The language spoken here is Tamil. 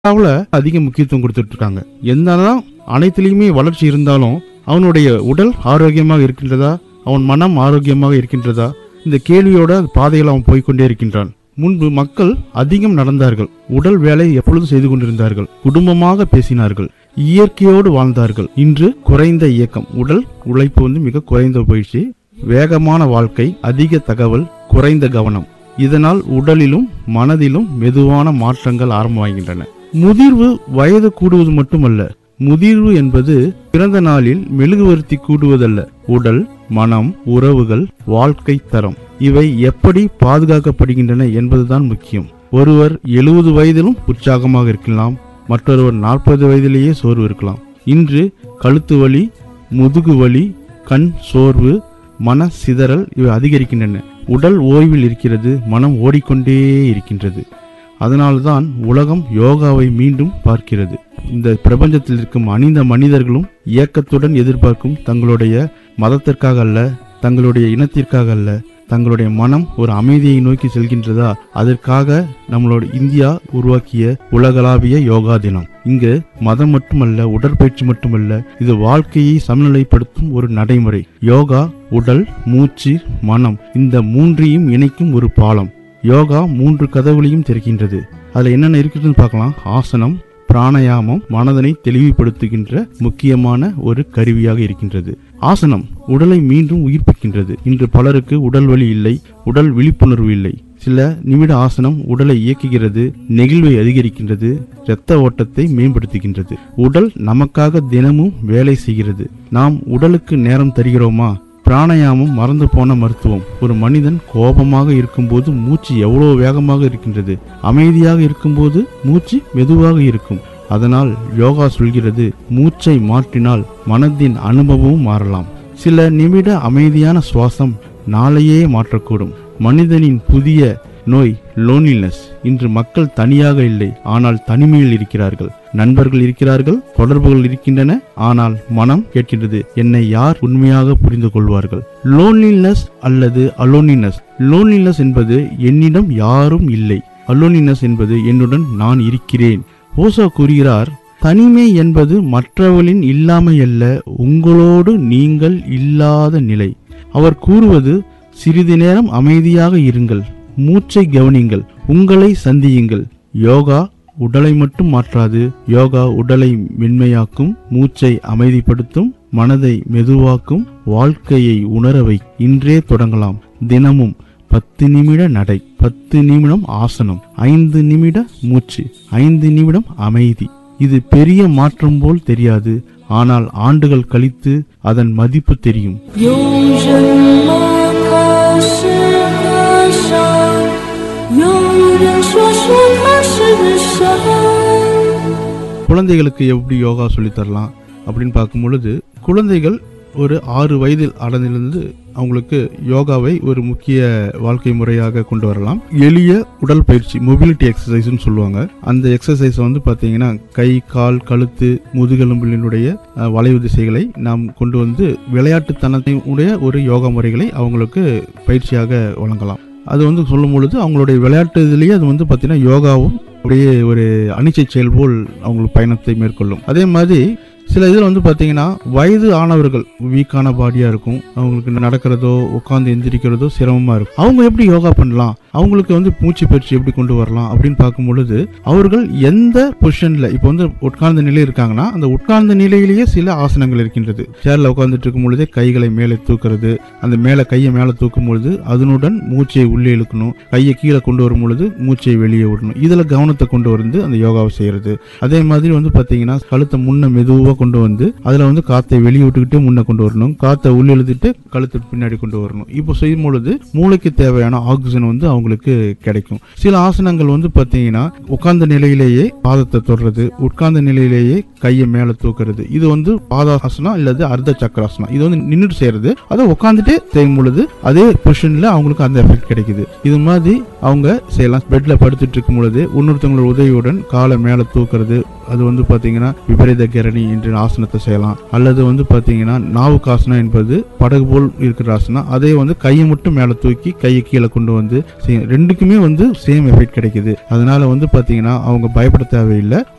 யோகாவுல அதிக முக்கியத்துவம் கொடுத்துட்டு இருக்காங்க என்னதான் அனைத்திலையுமே வளர்ச்சி இருந்தாலும் அவனுடைய உடல் ஆரோக்கியமாக இருக்கின்றதா அவன் மனம் ஆரோக்கியமாக இருக்கின்றதா இந்த கேள்வியோட பாதையில் அவன் போய்க்கொண்டே இருக்கின்றான் முன்பு மக்கள் அதிகம் நடந்தார்கள் உடல் வேலை எப்பொழுதும் செய்து கொண்டிருந்தார்கள் குடும்பமாக பேசினார்கள் இயற்கையோடு வாழ்ந்தார்கள் இன்று குறைந்த இயக்கம் உடல் உழைப்பு வந்து மிக குறைந்த போயிடுச்சு வேகமான வாழ்க்கை அதிக தகவல் குறைந்த கவனம் இதனால் உடலிலும் மனதிலும் மெதுவான மாற்றங்கள் ஆரம்பமாகின்றன முதிர்வு வயது கூடுவது மட்டுமல்ல முதிர்வு என்பது பிறந்த நாளில் மெழுகுவர்த்தி கூடுவதல்ல உடல் மனம் உறவுகள் வாழ்க்கை தரம் இவை எப்படி பாதுகாக்கப்படுகின்றன என்பதுதான் முக்கியம் ஒருவர் எழுபது வயதிலும் உற்சாகமாக இருக்கலாம் மற்றொருவர் நாற்பது வயதிலேயே சோர்வு இருக்கலாம் இன்று கழுத்து வலி முதுகு வலி கண் சோர்வு மன சிதறல் இவை அதிகரிக்கின்றன உடல் ஓய்வில் இருக்கிறது மனம் ஓடிக்கொண்டே இருக்கின்றது அதனால்தான் உலகம் யோகாவை மீண்டும் பார்க்கிறது இந்த பிரபஞ்சத்தில் இருக்கும் அணிந்த மனிதர்களும் இயக்கத்துடன் எதிர்பார்க்கும் தங்களுடைய மதத்திற்காக அல்ல தங்களுடைய இனத்திற்காக அல்ல தங்களுடைய மனம் ஒரு அமைதியை நோக்கி செல்கின்றதா அதற்காக நம்மளோட இந்தியா உருவாக்கிய உலகளாவிய யோகா தினம் இங்கு மதம் மட்டுமல்ல உடற்பயிற்சி மட்டுமல்ல இது வாழ்க்கையை சமநிலைப்படுத்தும் ஒரு நடைமுறை யோகா உடல் மூச்சு மனம் இந்த மூன்றையும் இணைக்கும் ஒரு பாலம் யோகா மூன்று கதவுகளையும் திறக்கின்றது அதுல என்னென்ன இருக்குதுன்னு பார்க்கலாம் ஆசனம் பிராணாயாமம் மனதனை தெளிவுபடுத்துகின்ற முக்கியமான ஒரு கருவியாக இருக்கின்றது ஆசனம் உடலை மீண்டும் உயிர்ப்பிக்கின்றது இன்று பலருக்கு உடல் வலி இல்லை உடல் விழிப்புணர்வு இல்லை சில நிமிட ஆசனம் உடலை இயக்குகிறது நெகிழ்வை அதிகரிக்கின்றது இரத்த ஓட்டத்தை மேம்படுத்துகின்றது உடல் நமக்காக தினமும் வேலை செய்கிறது நாம் உடலுக்கு நேரம் தருகிறோமா பிராணாயாமம் மறந்து போன மருத்துவம் ஒரு மனிதன் கோபமாக இருக்கும்போது மூச்சு எவ்வளவு வேகமாக இருக்கின்றது அமைதியாக இருக்கும்போது மூச்சு மெதுவாக இருக்கும் அதனால் யோகா சொல்கிறது மூச்சை மாற்றினால் மனதின் அனுபவமும் மாறலாம் சில நிமிட அமைதியான சுவாசம் நாளையே மாற்றக்கூடும் மனிதனின் புதிய நோய் லோன்லினஸ் இன்று மக்கள் தனியாக இல்லை ஆனால் தனிமையில் இருக்கிறார்கள் நண்பர்கள் இருக்கிறார்கள் தொடர்புகள் இருக்கின்றன ஆனால் மனம் கேட்கின்றது என்னை யார் உண்மையாக புரிந்து கொள்வார்கள் லோன்லினஸ் அல்லது அலோனினஸ் லோன்லினஸ் என்பது என்னிடம் யாரும் இல்லை அலோனினஸ் என்பது என்னுடன் நான் இருக்கிறேன் ஓசோ கூறுகிறார் தனிமை என்பது மற்றவர்களின் இல்லாமை அல்ல உங்களோடு நீங்கள் இல்லாத நிலை அவர் கூறுவது சிறிது நேரம் அமைதியாக இருங்கள் மூச்சை கவனிங்கள் உங்களை சந்தியுங்கள் யோகா உடலை மட்டும் மாற்றாது யோகா உடலை மென்மையாக்கும் மூச்சை அமைதிப்படுத்தும் மனதை மெதுவாக்கும் வாழ்க்கையை உணரவை இன்றே தொடங்கலாம் தினமும் பத்து நிமிட நடை பத்து நிமிடம் ஆசனம் ஐந்து நிமிட மூச்சு ஐந்து நிமிடம் அமைதி இது பெரிய மாற்றம் போல் தெரியாது ஆனால் ஆண்டுகள் கழித்து அதன் மதிப்பு தெரியும் 有人吗？可是可伤，有人说说他是神。 குழந்தைகளுக்கு எப்படி யோகா சொல்லித் தரலாம் அப்படின்னு பார்க்கும் பொழுது குழந்தைகள் ஒரு ஆறு வயதில் அடைந்திலிருந்து அவங்களுக்கு யோகாவை ஒரு முக்கிய வாழ்க்கை முறையாக கொண்டு வரலாம் எளிய உடல் பயிற்சி மொபிலிட்டி எக்ஸசைஸ்னு சொல்லுவாங்க அந்த எக்ஸசைஸ் வந்து பார்த்தீங்கன்னா கை கால் கழுத்து முதுகெலும்பினுடைய அஹ், வளைவு திசைகளை நாம் கொண்டு வந்து விளையாட்டுத்தனத்தினுடைய ஒரு யோகா முறைகளை அவங்களுக்கு பயிற்சியாக வழங்கலாம் அது வந்து சொல்லும் பொழுது அவங்களுடைய விளையாட்டு இதுலேயே அது வந்து பார்த்தீங்கன்னா யோகாவும் அப்படியே ஒரு அனிச்சை செயல் போல் அவங்களுக்கு பயணத்தை மேற்கொள்ளும் அதே மாதிரி சில இதில் வந்து பார்த்தீங்கன்னா வயது ஆனவர்கள் வீக்கான பாடியாக இருக்கும் அவங்களுக்கு நடக்கிறதோ உட்காந்து எந்திரிக்கிறதோ சிரமமாக இருக்கும் அவங்க எப்படி யோகா பண்ணலாம் அவங்களுக்கு வந்து மூச்சு பயிற்சி எப்படி கொண்டு வரலாம் அப்படின்னு பார்க்கும் பொழுது அவர்கள் எந்த பொசிஷனில் இப்போ வந்து உட்கார்ந்த நிலை இருக்காங்கன்னா அந்த உட்கார்ந்த நிலையிலேயே சில ஆசனங்கள் இருக்கின்றது சேரில் உட்காந்துட்டு இருக்கும் பொழுதே கைகளை மேலே தூக்குறது அந்த மேலே கையை மேலே தூக்கும் பொழுது அதனுடன் மூச்சை உள்ளே இழுக்கணும் கையை கீழே கொண்டு வரும் பொழுது மூச்சை வெளியே விடணும் இதில் கவனத்தை கொண்டு வந்து அந்த யோகாவை செய்யறது அதே மாதிரி வந்து பார்த்தீங்கன்னா கழுத்தை முன்ன மெதுவாக கொண்டு வந்து அதில் வந்து காற்றை வெளியே விட்டுக்கிட்டு முன்ன கொண்டு வரணும் காற்றை உள்ள இழுத்துட்டு கழுத்தை பின்னாடி கொண்டு வரணும் இப்போ செய்யும் பொழுது மூளைக்கு தேவையான ஆக்சிஜன் வந்து அவங்களுக்கு கிடைக்கும் சில ஆசனங்கள் வந்து பார்த்தீங்கன்னா உட்கார்ந்த நிலையிலேயே பாதத்தை தொடுறது உட்கார்ந்த நிலையிலேயே கையை மேலே தூக்குறது இது வந்து பாதாசனம் இல்லது அர்த்த சக்கராசனம் இது வந்து நின்றுட்டு செய்யறது அதை உட்காந்துட்டே செய்யும் பொழுது அதே பொசிஷன்ல அவங்களுக்கு அந்த எஃபெக்ட் கிடைக்குது இது மாதிரி அவங்க செய்யலாம் பெட்ல படுத்துட்டு இருக்கும் பொழுது இன்னொருத்தவங்களோட உதவியுடன் காலை மேலே தூக்குறது அது வந்து பாத்தீங்கன்னா விபரீத கரணி என்ற ஆசனத்தை செய்யலாம் அல்லது வந்து பாத்தீங்கன்னா நாவுக்காசனம் என்பது படகு போல் இருக்கிற ஆசனம் அதே வந்து கையை மட்டும் மேலே தூக்கி கையை கீழே கொண்டு வந்து செய்யும் ரெண்டுக்குமே வந்து சேம் எஃபெக்ட் கிடைக்குது அதனால வந்து பாத்தீங்கன்னா அவங்க பயப்பட தேவையில்லை